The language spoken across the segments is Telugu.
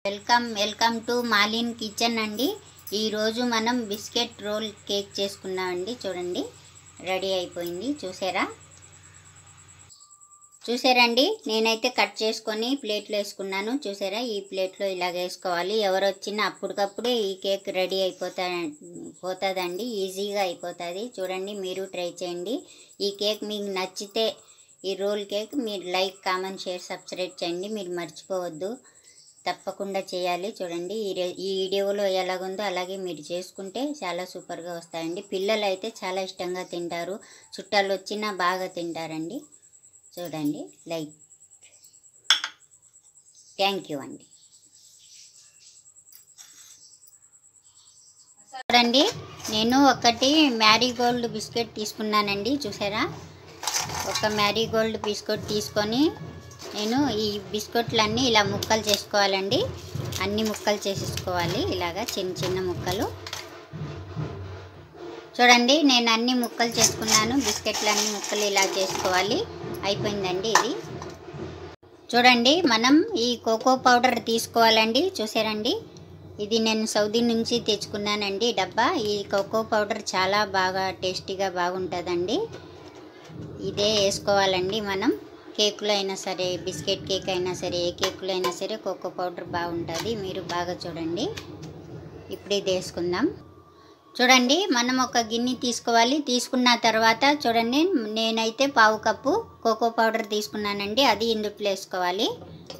welcome welcome to Malin kitchen అండి ఈరోజు మనం బిస్కెట్ రోల్ కేక్ చేసుకున్నామండి చూడండి రెడీ అయిపోయింది చూసారా చూసారండి నేనైతే కట్ చేసుకొని ప్లేట్లో వేసుకున్నాను చూసారా ఈ ప్లేట్లో ఇలాగ వేసుకోవాలి ఎవరు వచ్చినా అప్పటికప్పుడే ఈ కేక్ రెడీ అయిపోతా పోతుందండి ఈజీగా అయిపోతుంది చూడండి మీరు ట్రై చేయండి ఈ కేక్ మీకు నచ్చితే ఈ రోల్ కేక్ మీరు లైక్ కామెంట్ షేర్ సబ్స్క్రైబ్ చేయండి మీరు మర్చిపోవద్దు తప్పకుండా చేయాలి చూడండి ఈ రే- ఈ వీడియోలో ఎలాగుందో అలాగే మీరు చేసుకుంటే చాలా సూపర్గా వస్తాయండి పిల్లలు అయితే చాలా ఇష్టంగా తింటారు చుట్టాలు వచ్చినా బాగా తింటారండి చూడండి లైక్ థ్యాంక్ యూ అండి చూడండి నేను ఒకటి మ్యారీగోల్డ్ బిస్కెట్ తీసుకున్నానండి చూసారా ఒక మ్యారీగోల్డ్ బిస్కెట్ తీసుకొని నేను ఈ బిస్కెట్లన్నీ ఇలా ముక్కలు చేసుకోవాలండి అన్ని ముక్కలు చేసేసుకోవాలి ఇలాగా చిన్న చిన్న ముక్కలు చూడండి నేను అన్ని ముక్కలు చేసుకున్నాను బిస్కెట్లు అన్ని ముక్కలు ఇలా చేసుకోవాలి అయిపోయిందండి ఇది చూడండి మనం ఈ కోకో పౌడర్ తీసుకోవాలండి చూసారండి ఇది నేను సౌదీ నుంచి తెచ్చుకున్నానండి డబ్బా ఈ కోకో పౌడర్ చాలా బాగా టేస్టీగా బాగుంటుందండి ఇదే వేసుకోవాలండి మనం కేకులో అయినా సరే బిస్కెట్ కేక్ అయినా సరే ఏ కేకులో అయినా సరే కోకో పౌడర్ బాగుంటుంది మీరు బాగా చూడండి ఇప్పుడు ఇది వేసుకుందాం చూడండి మనం ఒక గిన్నె తీసుకోవాలి తీసుకున్న తర్వాత చూడండి నేనైతే పావు కప్పు కోకో పౌడర్ తీసుకున్నానండి అది ఇందుట్లో వేసుకోవాలి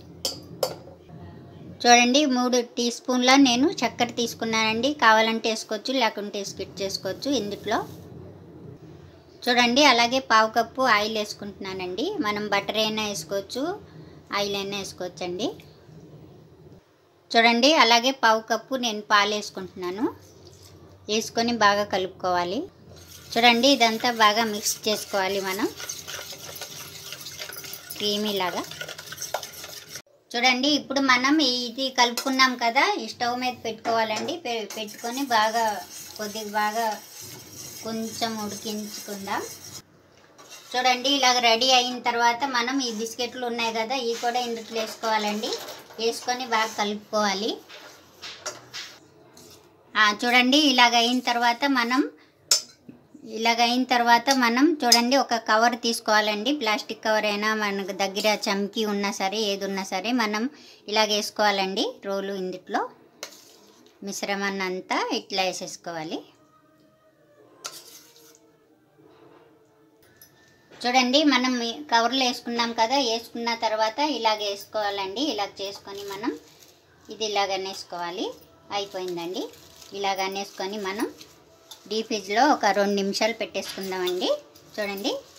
చూడండి మూడు టీ స్పూన్ల నేను చక్కెర తీసుకున్నానండి కావాలంటే వేసుకోవచ్చు లేకుంటే స్కిట్ చేసుకోవచ్చు ఇందుట్లో చూడండి అలాగే పావు కప్పు ఆయిల్ వేసుకుంటున్నానండి మనం బటర్ అయినా వేసుకోవచ్చు ఆయిల్ అయినా వేసుకోవచ్చు అండి చూడండి అలాగే పావు కప్పు నేను పాలు వేసుకుంటున్నాను వేసుకొని బాగా కలుపుకోవాలి చూడండి ఇదంతా బాగా మిక్స్ చేసుకోవాలి మనం క్రీమీ లాగా చూడండి ఇప్పుడు మనం ఇది కలుపుకున్నాం కదా ఈ స్టవ్ మీద పెట్టుకోవాలండి పె- పెట్టుకొని బాగా కొద్దిగా బాగా కొంచెం ఉడికించుకుందాం చూడండి ఇలాగ రెడీ అయిన తర్వాత మనం ఈ బిస్కెట్లు ఉన్నాయి కదా ఇవి కూడా ఇందులో వేసుకోవాలండి వేసుకొని బాగా కలుపుకోవాలి ఆ, చూడండి ఇలాగ అయిన తర్వాత మనం ఇలాగ అయిన తర్వాత మనం చూడండి ఒక కవర్ తీసుకోవాలండి ప్లాస్టిక్ కవర్ అయినా మనకు దగ్గర చమ్కి ఉన్నా సరే ఏది ఉన్నా సరే మనం ఇలాగ వేసుకోవాలండి రోలు ఇందుట్లో మిశ్రమాన్ని అంతా ఇట్లా వేసేసుకోవాలి చూడండి మనం ఈ కవర్లో వేసుకున్నాం కదా వేసుకున్న తర్వాత ఇలాగ వేసుకోవాలండి ఇలాగ చేసుకొని మనం ఇది ఇలాగ అనేసుకోవాలి అయిపోయిందండి ఇలాగ అనేసుకొని మనం డీ ఫ్రిడ్జ్లో ఒక రెండు నిమిషాలు పెట్టేసుకుందామండి చూడండి